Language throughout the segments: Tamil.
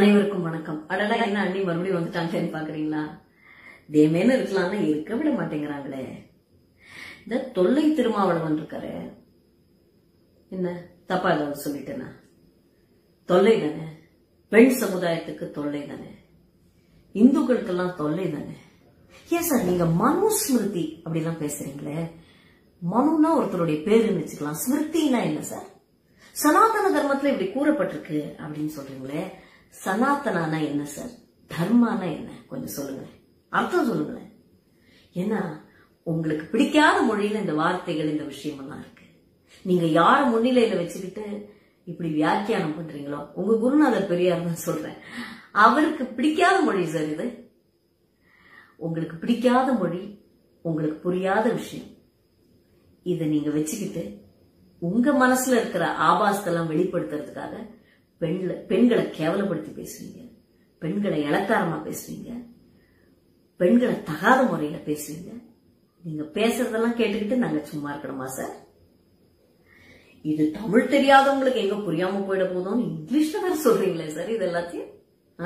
அனைவருக்கும் வணக்கம் அடடா என்ன அண்ணி மறுபடியும் வந்துட்டாங்கன்னு பாக்குறீங்களா தேமேன்னு இருக்கலாம்னா இருக்க விட மாட்டேங்கிறாங்களே இந்த தொல்லை திருமாவளவன் இருக்காரு என்ன தப்பா ஏதாவது சொல்லிட்டேனா தொல்லை தானே பெண் சமுதாயத்துக்கு தொல்லை தானே இந்துக்களுக்கெல்லாம் தொல்லை தானே ஏன் சார் நீங்க மனுஸ்மிருதி அப்படிலாம் பேசுறீங்களே மனுனா ஒருத்தருடைய பேருன்னு வச்சுக்கலாம் ஸ்மிருதினா என்ன சார் சனாதன தர்மத்துல இப்படி கூறப்பட்டிருக்கு அப்படின்னு சொல்றீங்களே சனாதனானா என்ன சார் தர்மானா என்ன கொஞ்சம் சொல்லுங்களேன் அர்த்தம் சொல்லுங்களேன் ஏன்னா உங்களுக்கு பிடிக்காத மொழியில இந்த வார்த்தைகள் இந்த விஷயமெல்லாம் இருக்கு நீங்க யார முன்னிலையில வச்சுக்கிட்டு இப்படி வியாக்கியானம் பண்றீங்களோ உங்க குருநாதர் பெரியார் தான் சொல்றேன் அவருக்கு பிடிக்காத மொழி சார் இது உங்களுக்கு பிடிக்காத மொழி உங்களுக்கு புரியாத விஷயம் இதை நீங்க வச்சுக்கிட்டு உங்க மனசுல இருக்கிற ஆபாசத்தெல்லாம் வெளிப்படுத்துறதுக்காக பெண்களை பெண்களை கேவலப்படுத்தி பேசுவீங்க பெண்களை இளக்காரமா பேசுவீங்க பெண்களை தகாத முறையில பேசுவீங்க நீங்க பேசுறதெல்லாம் கேட்டுக்கிட்டு நாங்க சும்மா இருக்கணுமா சார் இது தமிழ் தெரியாதவங்களுக்கு எங்க புரியாம போயிட போதும்னு இங்கிலீஷ்ல வேற சொல்றீங்களே சார் இது எல்லாத்தையும் ஆ?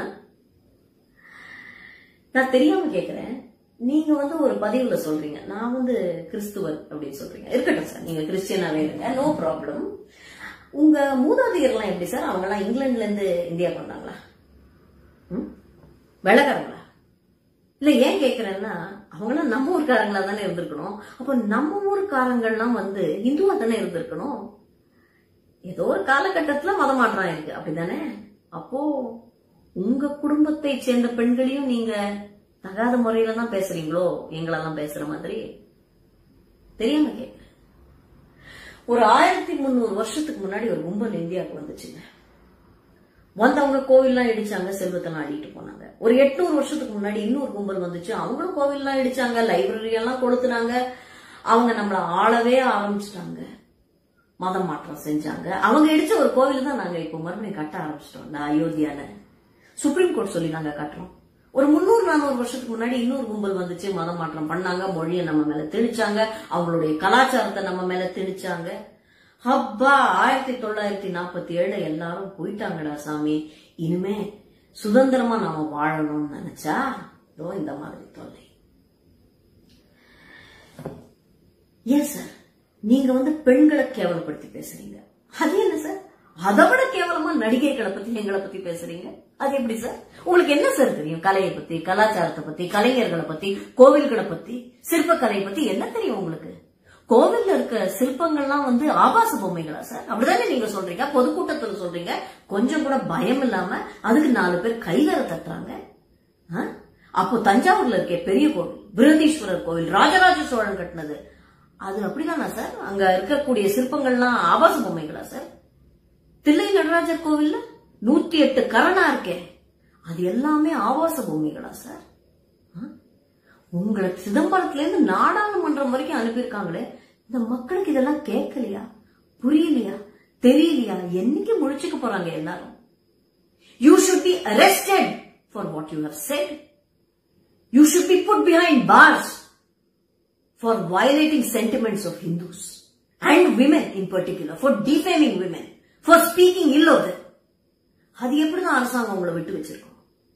நான் தெரியாம கேக்குறேன் நீங்க வந்து ஒரு பதிவுல சொல்றீங்க நான் வந்து கிறிஸ்துவர் அப்படின்னு சொல்றீங்க இருக்கட்டும் சார் நீங்க கிறிஸ்டியனாவே இருங்க நோ ப்ராப்ளம் உங்க மூதாதையர்லாம் எப்படி சார் அவங்க எல்லாம் இங்கிலாந்துல இருந்து இந்தியாவுக்கு வந்தாங்களா ம்? வெள்ளக்காரங்களா இல்ல ஏன் கேக்குறேன்னா அவங்களாம் நம்ம ஊர்க்காரங்களா தானே இருந்திருக்கணும் அப்ப நம்ம ஊர்க்காரங்கள்லாம் வந்து இந்துவா தானே இருந்திருக்கணும் ஏதோ ஒரு காலகட்டத்துல மதமாற்றம் இருக்கு அப்படிதானே அப்போ உங்க குடும்பத்தை சேர்ந்த பெண்களையும் நீங்க தகாத முறையில தான் பேசுறீங்களோ எங்களெல்லாம் பேசுற மாதிரி தெரியாம கேட்க ஒரு ஆயிரத்தி முந்நூறு வருஷத்துக்கு முன்னாடி ஒரு கும்பல் இந்தியாவுக்கு வந்துச்சுங்க வந்தவங்க கோவில்லாம் இடிச்சாங்க செல்வத்தெல்லாம் அள்ளிட்டு போனாங்க ஒரு எட்நூறு வருஷத்துக்கு முன்னாடி இன்னொரு கும்பல் வந்துச்சு அவங்களும் கோவில்லாம் இடிச்சாங்க லைப்ரரி எல்லாம் கொளுத்துனாங்க அவங்க நம்மள ஆளவே ஆரம்பிச்சிட்டாங்க மதம் மாற்றம் செஞ்சாங்க அவங்க இடிச்ச ஒரு கோவில் தான் நாங்க இப்போ மறுபடியும் கட்ட ஆரம்பிச்சிட்டோம் இந்த அயோத்தியால சுப்ரீம் கோர்ட் சொல்லி நாங்க கட்டுறோம் ஒரு முன்னூறு நானூறு வருஷத்துக்கு முன்னாடி இன்னொரு கும்பல் வந்துச்சு மதம் மாற்றம் பண்ணாங்க மொழியை நம்ம மேல திணிச்சாங்க அவங்களுடைய கலாச்சாரத்தை நம்ம மேல திணிச்சாங்க ஹப்பா ஆயிரத்தி தொள்ளாயிரத்தி நாற்பத்தி ஏழு எல்லாரும் போயிட்டாங்கடா சாமி இனிமே சுதந்திரமா நாம வாழணும்னு நினைச்சா இதோ இந்த மாதிரி தொல்லை ஏன் சார் நீங்க வந்து பெண்களை கேவலப்படுத்தி பேசுறீங்க அது என்ன சார் அதை விட கேவலமா நடிகைகளை பத்தி எங்களை பத்தி பேசுறீங்க அது எப்படி சார் உங்களுக்கு என்ன சார் தெரியும் கலையை பத்தி கலாச்சாரத்தை பத்தி கலைஞர்களை பத்தி கோவில்களை பத்தி சிற்பக்கலை பத்தி என்ன தெரியும் உங்களுக்கு கோவில்ல இருக்க சிற்பங்கள்லாம் வந்து ஆபாச பொம்மைகளா சார் அப்படிதானே நீங்க சொல்றீங்க பொதுக்கூட்டத்துல சொல்றீங்க கொஞ்சம் கூட பயம் இல்லாம அதுக்கு நாலு பேர் கைகர தட்டுறாங்க ஆ? அப்போ தஞ்சாவூர்ல இருக்க பெரிய கோவில் பிரகதீஸ்வரர் கோவில் ராஜராஜ சோழன் கட்டினது அது அப்படிதானா சார் அங்க இருக்கக்கூடிய சிற்பங்கள்லாம் ஆபாச பொம்மைகளா சார் தில்லை நடராஜர் கோவில்ல நூத்தி எட்டு கரணா இருக்கே அது எல்லாமே ஆபாச பொம்மைகளா சார் ஆ? உங்களை சிதம்பரத்துல இருந்து நாடாளுமன்றம் வரைக்கும் அனுப்பியிருக்காங்களே இந்த மக்களுக்கு இதெல்லாம் கேட்கலையா புரியலையா தெரியலையா என்னைக்கு முழிச்சுக்க போறாங்க எல்லாரும் you should be arrested for what you have said you should be put behind bars for violating sentiments of Hindus and women in particular, for defaming women, for speaking ill of them. அது எப்படிதான் அரசாங்கம் உங்களை விட்டு வச்சிருக்கோம்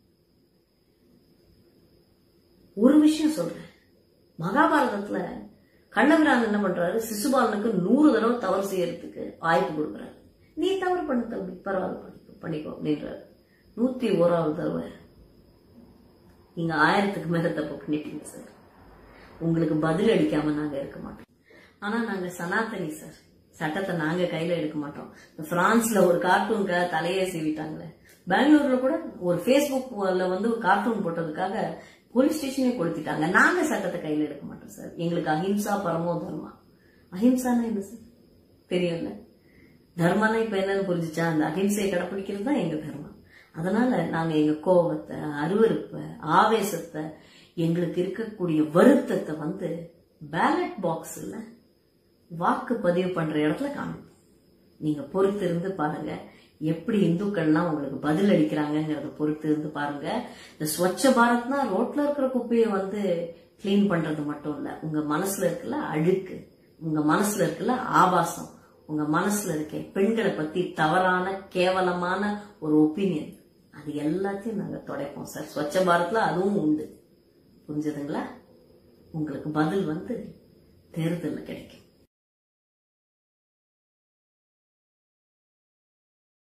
ஒரு விஷயம் சொல்றேன் மகாபாரதத்துல கண்ணபிரான் என்ன பண்றாரு சிசுபாலனுக்கு நூறு தடவை தவறு செய்யறதுக்கு வாய்ப்பு கொடுக்குறாரு நீ தவறு பண்ண தம்பி பரவாயில்ல பண்ணிக்கோ பண்ணிக்கோ அப்படின்றாரு நூத்தி ஓராவது தடவை நீங்க ஆயிரத்துக்கு மேல தப்பு பண்ணிட்டீங்க சார் உங்களுக்கு பதில் அடிக்காம நாங்க இருக்க மாட்டோம் ஆனா நாங்க சனாதனி சார் சட்டத்தை நாங்க கையில எடுக்க மாட்டோம் இந்த பிரான்ஸ்ல ஒரு கார்ட்டூனுக்கு தலையே சீவிட்டாங்களே பெங்களூர்ல கூட ஒரு ஃபேஸ்புக்ல வந்து ஒரு கார்ட்டூன் போட்டதுக்காக போலீஸ் ஸ்டேஷனே கொளுத்திட்டாங்க நாங்க சட்டத்தை கையில எடுக்க மாட்டோம் சார் எங்களுக்கு அஹிம்சா பரமோ தர்மா அஹிம்சானா என்ன சார் தெரியும்ல தர்மனா இப்ப என்னன்னு புரிஞ்சுச்சா அந்த அஹிம்சையை கடைப்பிடிக்கிறது தான் எங்க தர்மம் அதனால நாங்க எங்க கோபத்தை அருவருப்பை ஆவேசத்தை எங்களுக்கு இருக்கக்கூடிய வருத்தத்தை வந்து பேலட் பாக்ஸ்ல வாக்கு பதிவு பண்ற இடத்துல காணும் நீங்க பொறுத்து இருந்து பாருங்க எப்படி இந்துக்கள்லாம் உங்களுக்கு பதில் அளிக்கிறாங்கிறத பொறுத்து இருந்து பாருங்க இந்த ஸ்வச்ச பாரத்னா ரோட்ல இருக்கிற குப்பையை வந்து க்ளீன் பண்றது மட்டும் இல்ல உங்க மனசுல இருக்குல்ல அழுக்கு உங்க மனசுல இருக்குல்ல ஆபாசம் உங்க மனசுல இருக்க பெண்களை பத்தி தவறான கேவலமான ஒரு ஒப்பீனியன் அது எல்லாத்தையும் நாங்க துடைப்போம் சார் ஸ்வச்ச பாரத்ல அதுவும் உண்டு புரிஞ்சதுங்களா உங்களுக்கு பதில் வந்து தேர்தலில் கிடைக்கும்